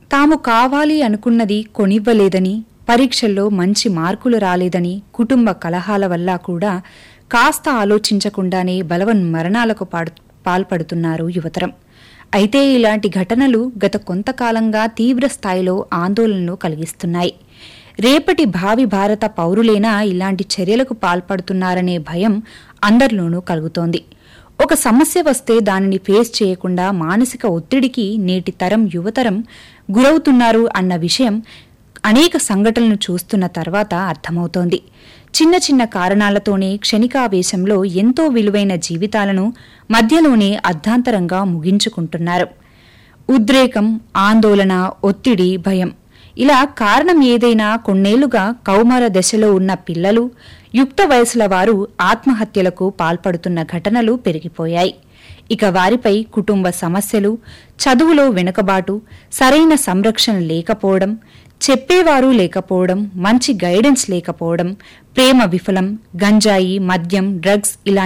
తాము కావాలి అనుకున్నది కొనివ్వలేదని పరీక్షల్లో మంచి మార్కులు రాలేదని కుటుంబ కలహాల వల్ల కూడా కాస్త ఆలోచించకుండానే బలవన్ మరణాలకు పాడు పాల్పడుతున్నారు యువతరం అయితే ఇలాంటి ఘటనలు గత కొంతకాలంగా తీవ్ర స్థాయిలో ఆందోళనలు కలిగిస్తున్నాయి రేపటి భావి భారత పౌరులేనా ఇలాంటి చర్యలకు పాల్పడుతున్నారనే భయం అందరిలోనూ కలుగుతోంది ఒక సమస్య వస్తే దానిని ఫేస్ చేయకుండా మానసిక ఒత్తిడికి నేటి తరం యువతరం గురవుతున్నారు అన్న విషయం అనేక సంఘటనలు చూస్తున్న తర్వాత అర్థమవుతోంది చిన్న చిన్న కారణాలతోనే క్షణికావేశంలో ఎంతో విలువైన జీవితాలను మధ్యలోనే అర్ధాంతరంగా ముగించుకుంటున్నారు ఉద్రేకం ఆందోళన ఒత్తిడి భయం ఇలా కారణం ఏదైనా కొన్నేళ్లుగా కౌమార దశలో ఉన్న పిల్లలు యుక్త వయసుల వారు ఆత్మహత్యలకు పాల్పడుతున్న ఘటనలు పెరిగిపోయాయి ఇక వారిపై కుటుంబ సమస్యలు చదువులో వెనుకబాటు సరైన సంరక్షణ లేకపోవడం చెప్పేవారు లేకపోవడం మంచి గైడెన్స్ లేకపోవడం ప్రేమ విఫలం గంజాయి మద్యం డ్రగ్స్ ఇలా